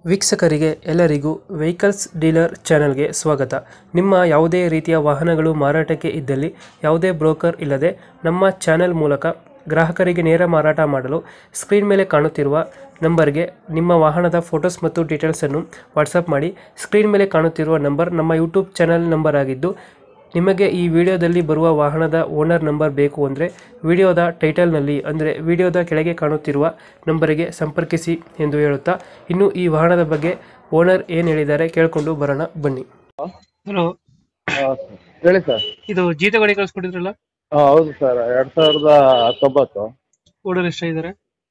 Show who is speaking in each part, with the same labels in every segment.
Speaker 1: ವೀಕ್ಷಕರಿಗೆ ಎಲ್ಲರಿಗೂ vehicles dealer ಚಾನೆಲ್ಗೆ ಸ್ವಾಗತ ನಿಮ್ಮ ಯಾವುದೇ ರೀತಿಯ ವಾಹನಗಳು ಮಾರಾಟಕ್ಕೆ ಇದ್ದಲ್ಲಿ ಯಾವುದೇ ಬ್ರೋಕರ್ ಇಲ್ಲದೆ ನಮ್ಮ ಚಾನೆಲ್ ಮೂಲಕ ಗ್ರಾಹಕರಿಗೆ ನೇರ ಮಾರಾಟ ಮಾಡಲು ಸ್ಕ್ರೀನ್ ಮೇಲೆ ಕಾಣುತ್ತಿರುವ ನಂಬರ್ಗೆ ನಿಮ್ಮ ವಾಹನದ ಫೋಟೋಸ್ ಮತ್ತು ಡೀಟೇಲ್ಸನ್ನು ವಾಟ್ಸಪ್ ಮಾಡಿ ಸ್ಕ್ರೀನ್ ಮೇಲೆ ಕಾಣುತ್ತಿರುವ ನಂಬರ್ ನಮ್ಮ ಯೂಟ್ಯೂಬ್ ಚಾನೆಲ್ ನಂಬರ್ ಆಗಿದ್ದು ನಿಮಗೆ ಈ ವಿಡಿಯೋದಲ್ಲಿ ಬರುವ ವಾಹನದ ಓನರ್ ನಂಬರ್ ಬೇಕು ಅಂದರೆ ವಿಡಿಯೋದ ಟೈಟಲ್ನಲ್ಲಿ ಅಂದರೆ ವಿಡಿಯೋದ ಕೆಳಗೆ ಕಾಣುತ್ತಿರುವ ನಂಬರಿಗೆ ಸಂಪರ್ಕಿಸಿ ಎಂದು ಹೇಳುತ್ತಾ ಇನ್ನು ಈ ವಾಹನದ ಬಗ್ಗೆ ಓನರ್ ಏನು ಹೇಳಿದ್ದಾರೆ ಕೇಳಿಕೊಂಡು ಬರೋಣ ಬನ್ನಿ ಹಲೋ
Speaker 2: ಹಾ, ಹೇಳಿ ಸರ್
Speaker 1: ಇದು ಜೀತ ಗಾಡಿ ಕಳಿಸ್ಕೊಟ್ಟಿದ್ರಲ್ಲ
Speaker 2: ಹಾ, ಹೌದು ಸರ್ ಎರಡ್ ಸಾವಿರದ ಹತ್ತೊಂಬತ್ತು
Speaker 1: ಓನರ್ ಎಷ್ಟಾಗಿದ್ದಾರೆ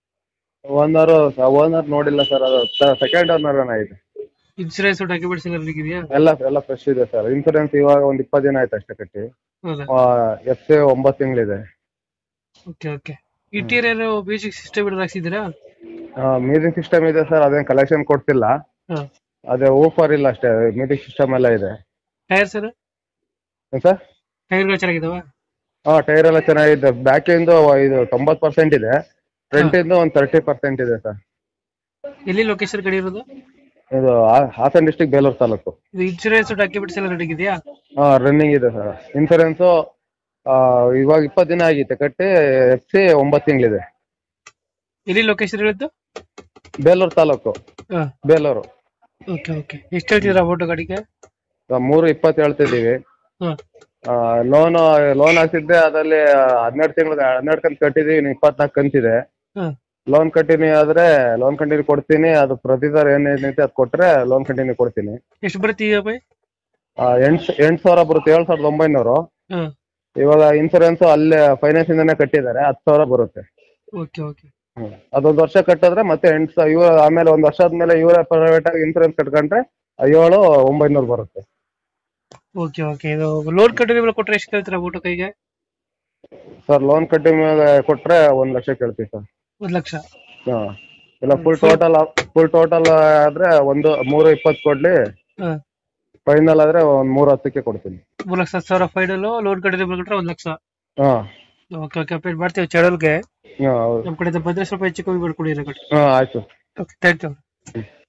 Speaker 2: ಓನರ್ ಓನರ್ ನೋಡಿಲ್ಲ ಸರ್ ಅದು ಸೆಕೆಂಡ್ ಓನರ್ ಇದೆ
Speaker 1: ಇನ್ಸೂರೆನ್ಸ್ ಡಾಕ್ಯುಮೆಂಟ್ಸ್ ಎಲ್ಲ ರೆಡಿ ಇದೆಯಾ
Speaker 2: ಎಲ್ಲ ಎಲ್ಲ ಫ್ರೆಶ್ ಇದೆ ಸರ್ ಇನ್ಸೂರೆನ್ಸ್ ಇವಾಗ ಒಂದ್ ಇಪ್ಪತ್ತು ದಿನ ಆಯ್ತು ಅಷ್ಟೇ ಕಟ್ಟಿ
Speaker 1: ಹೌದಾ
Speaker 2: ಎಫ್ ಸಿ ಒಂಬತ್ತು ತಿಂಗಳಿದೆ
Speaker 1: okay okay interior music system ಏನಾದ್ರು ಹಾಕ್ಸಿದ್ದೀರಾ
Speaker 2: ಮ್ಯೂಸಿಕ್ ಸಿಸ್ಟಮ್ ಇದೆ ಸರ್ ಅದೇನ್ ಕಲೆಕ್ಷನ್ ಕೊಡ್ತಿಲ್ಲ
Speaker 1: ಹಾಂ
Speaker 2: ಅದೇ ಓಫರ್ ಇಲ್ಲ ಅಷ್ಟೇ ಮ್ಯೂಸಿಕ್ ಸಿಸ್ಟಮ್ ಎಲ್ಲ ಇದೆ
Speaker 1: ಟೈರ್ ಸರ್
Speaker 2: ಏನ್ ಸರ್
Speaker 1: ಟೈರ್ಗಳು ಚೆನ್ನಾಗಿದಾವ
Speaker 2: ಹಾ ಟೈರ್ ಎಲ್ಲ ಚೆನ್ನಾಗಿದೆ ಬ್ಯಾಕ್ ಇಂದು ಇದು ತೊಂಬತ್ತು ಪರ್ಸೆಂಟ್ ಇದೆ ಫ್ರಂಟ್ ಇಂದು ಒಂದ್ ತರ್ಟಿ ಪರ್ಸೆಂಟ್ ಇದೆ ಸರ್
Speaker 1: ಎಲ್ಲಿ ಲೊಕೇಶನ್ ಗಾಡಿ ಇರೋದು
Speaker 2: ಇದು ಹಾ- ಹಾಸನ್ ಡಿಸ್ಟಿಕ್ ಬೇಲೂರು ತಾಲೂಕು
Speaker 1: ಇದು ಇನ್ಶೂರೆನ್ಸ್ ಡಾಕ್ಯುಮೆಂಟ್ಸ್ ಎಲ್ಲ ರೆಡಿ ಇದೆಯಾ
Speaker 2: ಹಾ ರನ್ನಿಂಗ್ ಇದೆ ಸರ್ ಇನ್ಸೂರೆನ್ಸ್ ಇವಾಗ ಇಪ್ಪತ್ತು ದಿನ ಆಗಿತ್ತು ಕಟ್ಟಿ ಎಫ್ ಸಿ ಒಂಬತ್ತು ತಿಂಗಳಿದೆ
Speaker 1: ಎಲ್ಲಿ ಲೊಕೇಶನ್ ಇರೋದು
Speaker 2: ಬೇಲೂರು ತಾಲೂಕು
Speaker 1: ಹಾಂ
Speaker 2: ಬೇಲೂರು
Speaker 1: ಓಕೆ ಓಕೆ ಎಷ್ಟು ಹೇಳ್ತಿದ್ದೀರಾ ಅಮೌಂಟ್ ಗಾಡಿಗೆ
Speaker 2: ಆ, ಮೂರು ಇಪ್ಪತ್ತು ಹೇಳ್ತಿದ್ದೀವಿ
Speaker 1: ಹಾಂ
Speaker 2: ಲೋನ್ ಲೋನ್ ಹಾಕ್ಸಿದ್ದೆ ಅದರಲ್ಲಿ ಹನ್ನೆರಡು ತಿಂಗಳು ಹನ್ನೆರಡು ಕಂತು ಕಟ್ಟಿದೀವಿ ಇನ್ನು ಇಪ್ಪತ್ನಾಲ್ಕು ಕಂತಿದೆ
Speaker 1: ಹಾಂ
Speaker 2: ಲೋನ್ ಕಂಟಿನ್ಯೂ ಆದ್ರೆ ಲೋನ್ ಕಂಟಿನ್ಯೂ ಕೊಡ್ತೀನಿ ಅದು ಪ್ರತಿ ಸಲ ಏನೇನೈತೆ ಅದು ಕೊಟ್ರೆ ಲೋನ್ ಕಂಟಿನ್ಯೂ ಕೊಡ್ತೀನಿ
Speaker 1: ಎಷ್ಟು ಬರುತ್ತೆ ಇ ಎಮ್ ಐ
Speaker 2: ಆ, ಎಂಟು ಎಂಟು ಸಾವಿರ ಬರುತ್ತೆ ಏಳು ಸಾವಿರದ ಒಂಬೈನೂರು
Speaker 1: ಹಾಂ
Speaker 2: ಇವಾಗ ಇನ್ಸೂರೆನ್ಸ್ ಅಲ್ಲೇ ಫೈನಾನ್ಸ್ ಇಂದಾನೆ ಕಟ್ಟಿದ್ದಾರೆ ಹತ್ತು ಸಾವಿರ ಬರುತ್ತೆ
Speaker 1: ಓಕೆ ಓಕೆ
Speaker 2: ಹ್ಮ್. ಅದೊಂದು ವರ್ಷ ಕಟ್ಟಿದ್ರೆ ಮತ್ತೆ ಎಂಟು ಸಾವಿರ ಇವ ಆಮೇಲೆ ಒಂದು ವರ್ಷ ಆದ್ಮೇಲೆ ಇವರೇ ಪ್ರೈವೇಟ್ ಆಗಿ ಇನ್ಸೂರೆನ್ಸ್ ಕಟ್ಕೊಂಡ್ರೆ ಏಳು ಒಂಬೈನೂರು ಬರುತ್ತೆ
Speaker 1: ಓಕೆ ಓಕೆ ಇದು ಲೋನ್ ಕಂಟಿನ್ಯೂ ಕೊಟ್ಟರೆ ಎಷ್ಟು ಹೇಳ್ತೀರಾ ಅಮೌಂಟ್ ಕೈಗೆ
Speaker 2: ಸರ್ ಲೋನ್ ಕಟ್ಟಿ ಮೇಲೆ ಕೊಟ್ರೆ ಒಂದ್ ಲಕ್ಷ ಕೇಳ್ತೀವಿ ಸರ್
Speaker 1: ಒಂದು ಲಕ್ಷ
Speaker 2: ಹಾ ಇಲ್ಲ ಫುಲ್ ಟೋಟಲ್ ಫುಲ್ ಟೋಟಲ್ ಆದ್ರೆ ಒಂದು ಮೂರು ಇಪ್ಪತ್ತು ಕೊಡ್ಲಿ
Speaker 1: ಹಾಂ
Speaker 2: ಫೈನಲ್ ಆದ್ರೆ ಒಂದ್ ಮೂರು ಹತ್ತಕ್ಕೆ ಕೊಡ್ತೀನಿ
Speaker 1: ಮೂರು ಲಕ್ಷ ಹತ್ತು ಸಾವಿರ ಫೈನಲ್ ಲೋನ್ ಕಂಟಿನ್ಯೂ ಮಾಡ್ಕೊಂಡ್ರೆ ಒಂದು ಲಕ್ಷ
Speaker 2: ಹಾ
Speaker 1: ಓಕೆ ಓಕೆ ಅಪ್ಡೇಟ್ ಮಾಡ್ತೀವಿ ಚಾನಲ್ಗೆ
Speaker 2: ಹಾ ಹೌದು
Speaker 1: ನಮ್ಮ ಕಡೆಯಿಂದ ಬಂದರೆ ಸ್ವಲ್ಪ ಹೆಚ್ಚು ಕಮ್ಮಿ ಮಾಡ್ಕೊಡಿ ಗಾಡಿ
Speaker 2: ಹಾ ಆಯ್ತು
Speaker 1: ಓಕೆ ಥ್ಯಾಂಕ್ ಯು
Speaker 2: ಹ್ಮ್.